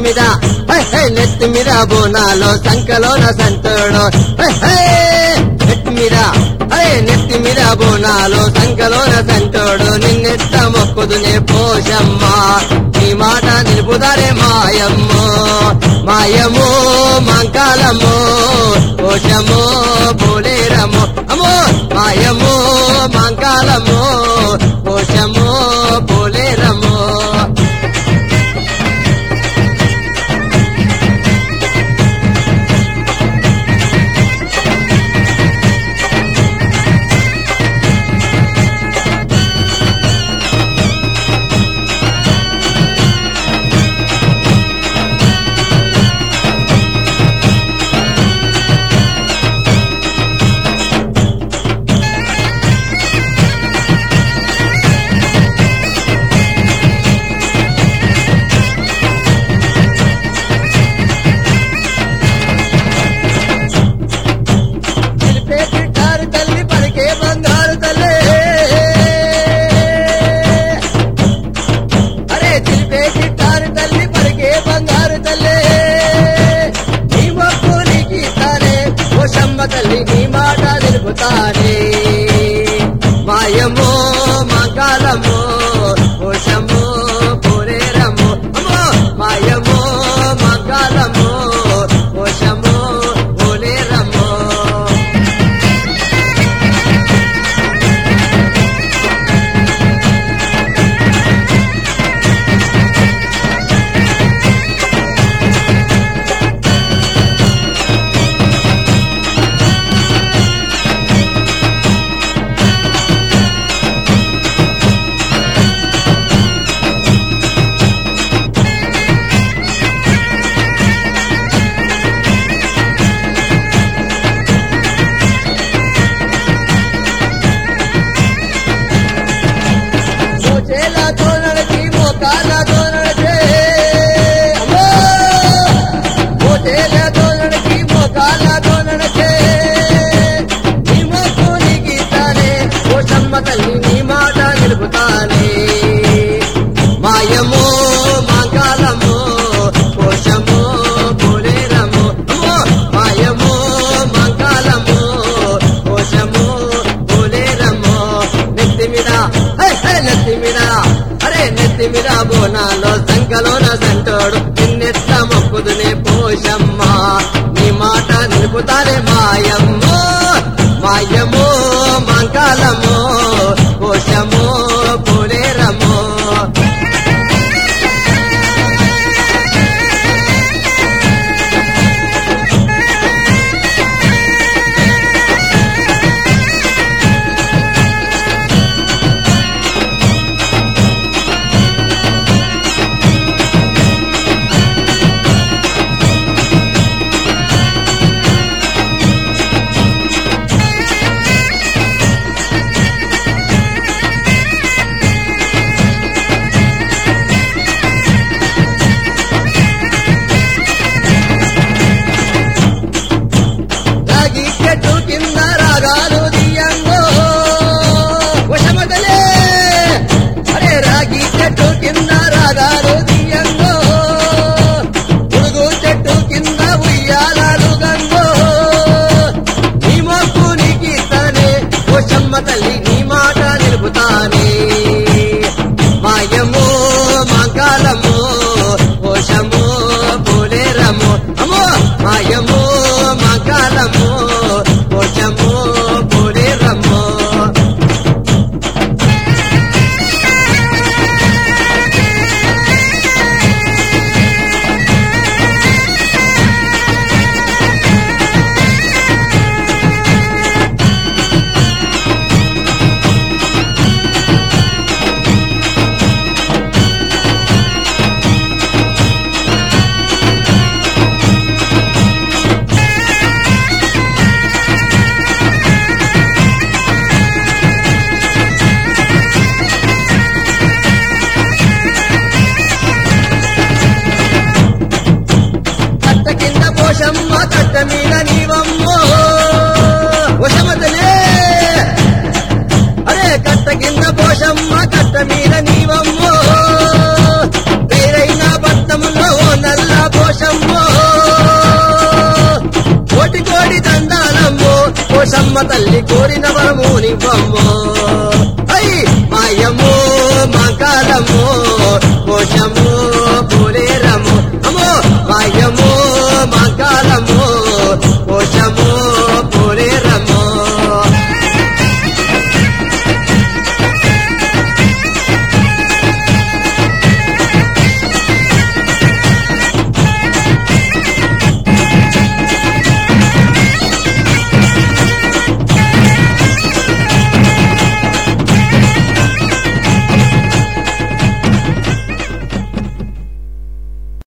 మీద high, high, నెత్తి మీద బోనాలో సంకలోన సంతోడు హై, హై, నెత్తి మీద హై, నెత్తి మీద బోనాలో సంకలోన సంతోడు నిన్నెత్త మొక్కుదునే పోషమ్మ నీ మాట నిలుపుదారే మాయమ్మో మాయమో మంకాలమో పోషమో పోలేరమో అమ్మో మాయమో మంకాలమో పోషమో పోలేరమో చిలిపే చిట్టారు తల్లి పలికే బంగారు తల్లి అరే చిలిపే చిట్టారు తల్లి పలికే బంగారు తల్లి నీ మొక్కు నీకు ఇస్తానే ఓ శమ్మ తల్లి నీ మాట నిలుపుతానే మాయమో మంగళమో ఓషమో పోరేరమో అమ్మో మాయమో మంగళమో ఓషమో పోలేరమో మోచేలతో నడిచి మోకాళ్ళతో నడిచే అమ్మో! మోచేలతో నడిచి మోకాళ్ళతో నడిచే నీ మొక్కు నీకు ఇస్తానే ఓ సమ్మ తల్లి నీ మాట నిలుపుతానే మాయమో మాంకాలమో కోశమో పోలేరమో అమ్మో మాయమో మాంకాలమో కోశమో పోలేరమో నెత్తి మీద హై, హై, నెత్తి మీద అరే నెత్తి మీద బోనాలో సంకలోన సంటోడు నిన్నెత్త మొక్కుదునే పోషమ్మ నీ మాట నిలుపుతారే మాయమ్మో మాయమో మంకాలమో కోశమో పోలేరమో రాగి చెట్టు కింద రాగాలు దియంగో వశమదలే అరే రాగి చెట్టు కింద రాగాలు దియంగో పురుగు చెట్టు కింద ఉయ్యాలాలు గంగో నీ మొక్కు నీకు ఇస్తానే వశమ్మ తల్లి నీ మాట నిలుపుతానే మాయమో మంగళమో కోశమో పోలేరమో అమ్మో మాయమో మంగళమో కోశమో పోలేరమో కట్ట కింద పోషమ్మ కట్ట మీద నీవమ్మో వశమతలే అరే కట్ట కింద పోషమ్మ కట్ట మీద నీవమ్మో పేరైన పట్టములో ఓ నల్ల పోషమ్మ తల్లి కోరిన వరము నివ్వమ్మో